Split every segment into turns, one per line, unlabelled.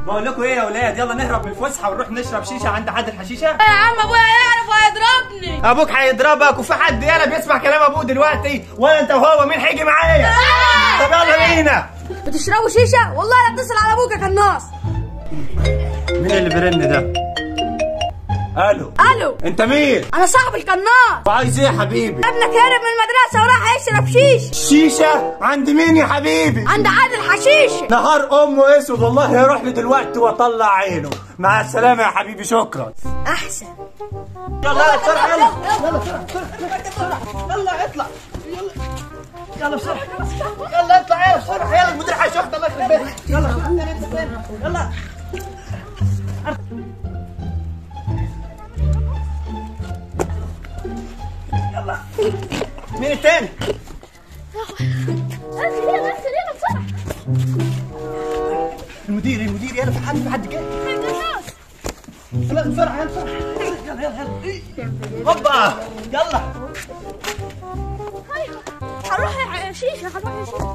بقول لكم ايه يا اولاد يلا نهرب من الفسحه ونروح نشرب شيشه عند حد الحشيشه
يا عم ابويا يعرف وهيضربني
ابوك هيضربك وفي حد يالا بيسمع كلام ابوه دلوقتي ولا انت وهو مين هيجي معايا طب يلا بينا
بتشربوا شيشه والله لا اتصل على ابوك يا كناص
مين اللي بيرن ده الو
الو
انت مين
انا صاحب القناص
وعايز ايه يا حبيبي
ابنك هرب من المدرسه وراح يشرب شيش
شيشه عند مين يا حبيبي
عند عادل حشيش
نهار امه اسود والله هيروح لي دلوقتي واطلع عينه مع السلامه يا حبيبي شكرا
احسن
يلا بسرعه يلا يلا بسرعه بسرعه يلا اطلع يلا يلا بسرعه يلا اطلع يلا بسرعه يلا المدير هيشوفك الله يخرب بيتك يلا يلا يلا مين التاني؟ المدير المدير يلا في حد في حد جاي يلا بسرعه يلا بسرعه يلا يلا يلا هوبا يلا
هروح شيشه هروح شيشه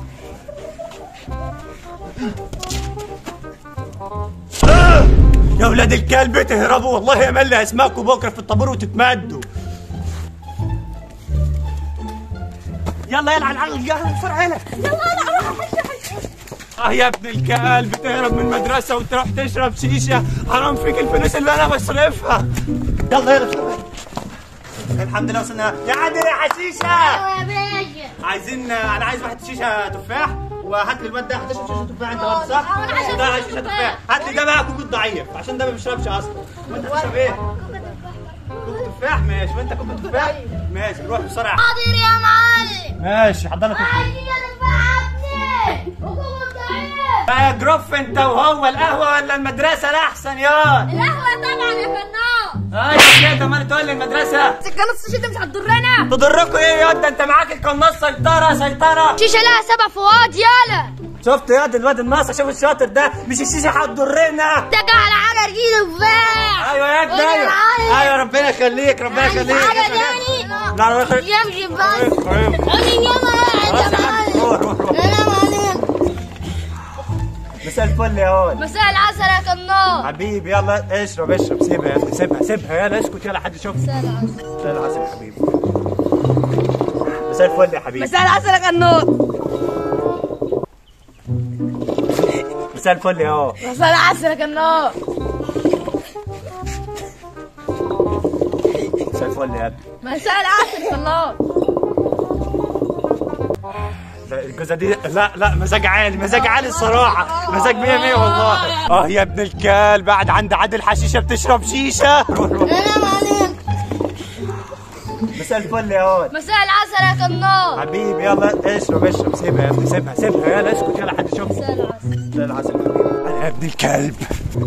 آه! يا ولاد الكلب تهربوا والله يا ملي هسمعكم بكره في الطابور وتتمدوا يلا يلا على العقل يلا بسرعه يلا اه يا ابن الكلب تهرب من المدرسه وتروح تشرب شيشه حرام فيك الفلوس اللي انا بصرفها يلا يلا بسرعه الحمد لله وصلنا يا عادل يا حشيشه
يا باشا
عايزين انا عايز واحد شيشه تفاح وهات لي الواد ده هتشرب شيشه تفاح انت برضه صح؟
أنا عايز
ده
شيشة
شيشه
تفاح.
تفاح هات لي ده بقى كوكو ضعيف عشان ده ما بيشربش اصلا وانت تشرب ايه؟ كوكو تفاح ماشي وانت كوكو تفاح ماشي روح بسرعه
حاضر يا معلم
ماشي حضر لك الكوكو.
عايزين نفعتني وكم ضعيف
بقى يا جروف انت وهو القهوه ولا المدرسه الاحسن يا
القهوة طبعا يا فنان
ايوه كده امال تقول لي المدرسه
القناص الشيشه مش هتضرنا
تضركوا ايه يا ده انت معاك القناص سيطره سيطره
شيشه لها سبع فوات يالا
شفت يا ده الواد الناصر شوف الشاطر ده مش الشيشه هتضرنا
تجا على حاجة جديدة تفاح
ايوه يا ابني
وأنا
ايوه
معايا.
ايوه ربنا يخليك ربنا يخليك
حاجة
يخليك.
تاني
لا ربنا يخليك
يمشي بس
قريب.
قولي يلا
خلاص
انت
يا عم، روح روح روح
انا معلم
مساء الفل يا واد
مساء العسل يا كناص
حبيبي يلا اشرب اشرب سيبها يا ابني سيبها سيبها يلا اسكت يلا حد يشوف مساء العسل يا حبيبي مساء الفل يا حبيبي
مساء العسل يا كناص
مساء الفل يا واد
مساء العسل يا كناص
مساء الفل يا ابني
مساء العسل يا كناص
لا، الجوزة دي لا لا مزاج عالي مزاج عالي الصراحة مزاج مية مية والله اه يا ابن الكلب قاعد عند عادل حشيشة بتشرب شيشة روح روح
انا معلم
مساء الفل يا واد
مساء العسل يا كناص
حبيبي يلا اشرب اشرب سيبها يا ابني سيبها سيبها يلا اسكت يلا حد يشوف
مساء العسل
مساء العسل يا حبيبي انا يا ابن الكلب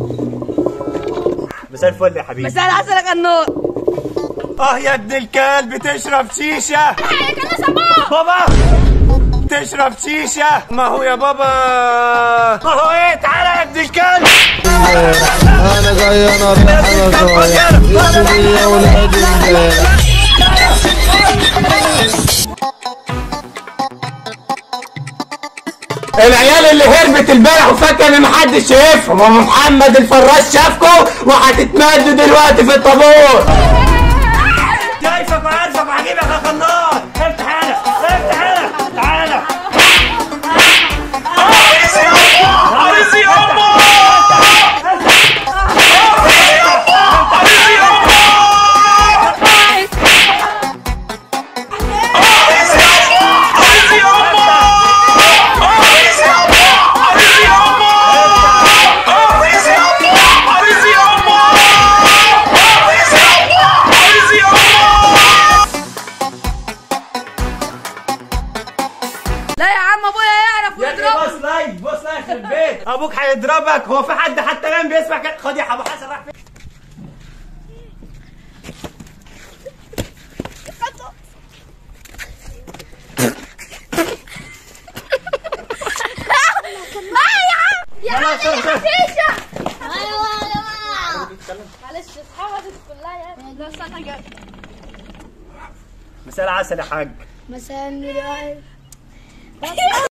مساء الفل يا حبيبي
مساء العسل يا كناص
اه يا ابن الكلب تشرب شيشة
يا كناص ابوك
بابا تشرب شيشة ما هو يا بابا ما هو ايه تعالى يا ابن الكلب
انا جاي انا رايح انا جاي يا ولاد
العيال اللي هربت البارح وفاكره ان محدش شايفهم ام محمد الفراش شافكم وهتتمدوا دلوقتي في الطابور شايفك وعارفك وهجيبك يا خلاص افتح هنا افتح هنا تعالى عايز
لا يا عم ابويا يعرف
يا ابني
ويضربني
بص لايك بص لايك في البيت ابوك هيضربك هو في حد حتى الان بيسمع كده خد يا ابو حسن راح فين
يا
يلا
معلم
بسرعة، بسرعة.
شيشة ايوه يا جماعة
معلش اصحابك كلها يا لا استنى
مساء العسل يا حاج
مساء النور